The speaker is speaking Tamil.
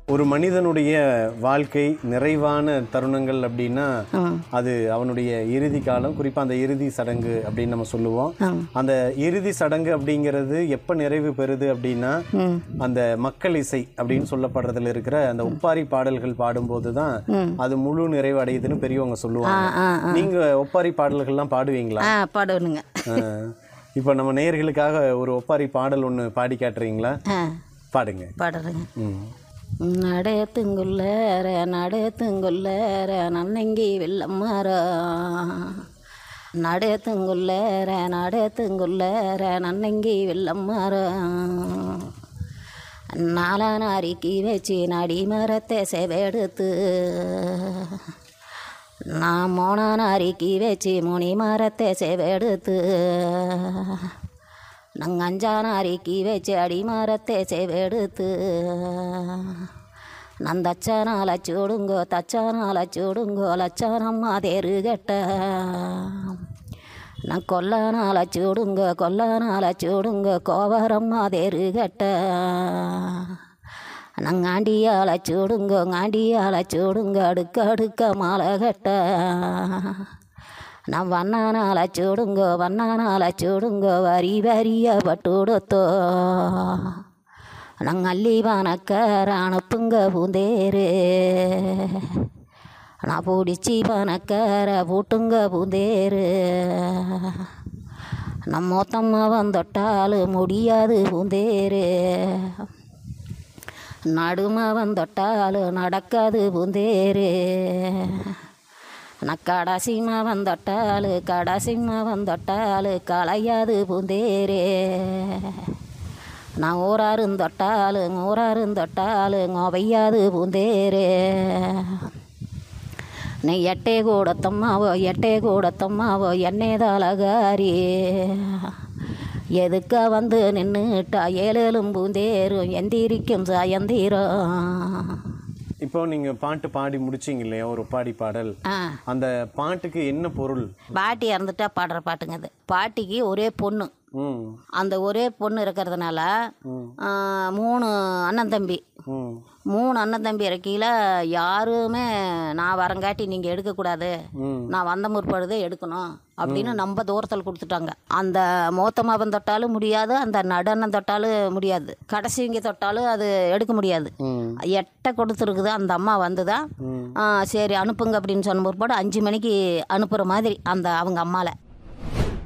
ஒரு மனிதனுடைய வாழ்க்கை நிறைவான தருணங்கள் அப்படின்னா அது அவனுடைய இறுதி காலம் குறிப்பா அந்த இறுதி சடங்கு அப்படின்னு நம்ம சொல்லுவோம் அந்த இறுதி சடங்கு அப்படிங்கிறது எப்ப நிறைவு பெறுது அப்படின்னா அந்த மக்கள் இசை அப்படின்னு சொல்லப்படுறதுல இருக்கிற அந்த ஒப்பாரி பாடல்கள் பாடும்போது தான் அது முழு நிறைவு அடையுதுன்னு பெரியவங்க சொல்லுவாங்க நீங்க ஒப்பாரி பாடல்கள்லாம் பாடுவீங்களா ஆ பாடணுங்க ஆஹ். இப்போ நம்ம நேயர்களுக்காக ஒரு ஒப்பாரி பாடல் ஒன்று பாடி காட்டுறீங்களா ஆ பாடுங்க பாடுறேங்க ம் நடத்துங்குள்ளேர நடத்துங்குள்ளேர நன்னங்கி வெள்ளம்மாரா நடத்துங்குள்ளேர நடத்துங்குள்ளேர நன்னங்கி வெள்ளம்மாரா நாலா நாரிக்கு வச்சு நடி மரத்தை செவெடுத்து நான் மோனா நாரிக்கு வச்சு முனி மரத்தை செவெடுத்து நாங்கள் அஞ்சானாரிக்கு வச்சு அடிமரத்தை செவெடுத்து நான் தச்சானால சூடுங்கோ தச்சானால சூடுங்கோ லச்சானம்மா தேரு கட்ட நான் கொல்லானால சூடுங்க கொல்லானால சூடுங்க கோவரம்மா தேரு கட்ட நான் ஆண்டியால சூடுங்க ஆண்டியால சூடுங்க அடுக்க அடுக்க மாலை கட்ட நான் வண்ணானால சூடுங்கோ வண்ணானால சூடுங்கோ வரி வரிய பட்டுடுத்தோ நான் அள்ளி பணக்கார அனுப்புங்க பூந்தேரு நான் பிடிச்சி பணக்கார பூட்டுங்க பூந்தேரு நான் மொத்தம்மா வந்தொட்டாலும் முடியாது பூந்தேரு நடுமா வந்தொட்டாலும் நடக்காது பூந்தேரு நான் கடைசிமா வந்தொட்டாலு கடைசிமா வந்தொட்டாலு களையாது பூந்தேரே நான் ஊராருந்தொட்டாலு ஊராருந்தொட்டாலு ஒவையாது பூந்தேரே நீ எட்டே கூடத்தம்மாவோ எட்டே கூடத்தம்மாவோ என்னேதாலகாரி எதுக்க வந்து நின்றுட்டா ஏழேலும் பூந்தேரும் எந்திரிக்கும் சாயந்தீரம் இப்போ நீங்க பாட்டு பாடி முடிச்சீங்க இல்லையா ஒரு ஒப்பாரி பாடல் ஆ அந்த பாட்டுக்கு என்ன பொருள் பாட்டி இறந்துட்டா பாடுற பாட்டுங்க அது பாட்டிக்கு ஒரே பொண்ணு ம் அந்த ஒரே பொண்ணு இருக்கிறதுனால ஆ, மூணு அண்ணன் தம்பி ம் மூணு அண்ணன் தம்பி இருக்கையில் யாருமே நான் வரங்காட்டி நீங்கள் எடுக்கக்கூடாது ம் நான் வந்த முற்படுதே எடுக்கணும் அப்படின்னு நம்ம தூரத்தில் கொடுத்துட்டாங்க அந்த மூத்தமாவன் தொட்டாலும் முடியாது அந்த நடனம் தொட்டாலும் முடியாது கடைசிங்க தொட்டாலும் அது எடுக்க முடியாது ம் எட்ட கொடுத்துருக்குது அந்த அம்மா வந்து தான் ம் சரி அனுப்புங்க அப்படின்னு சொன்ன பிற்பாடு அஞ்சு மணிக்கு அனுப்புகிற மாதிரி அந்த அவங்க அம்மாவில்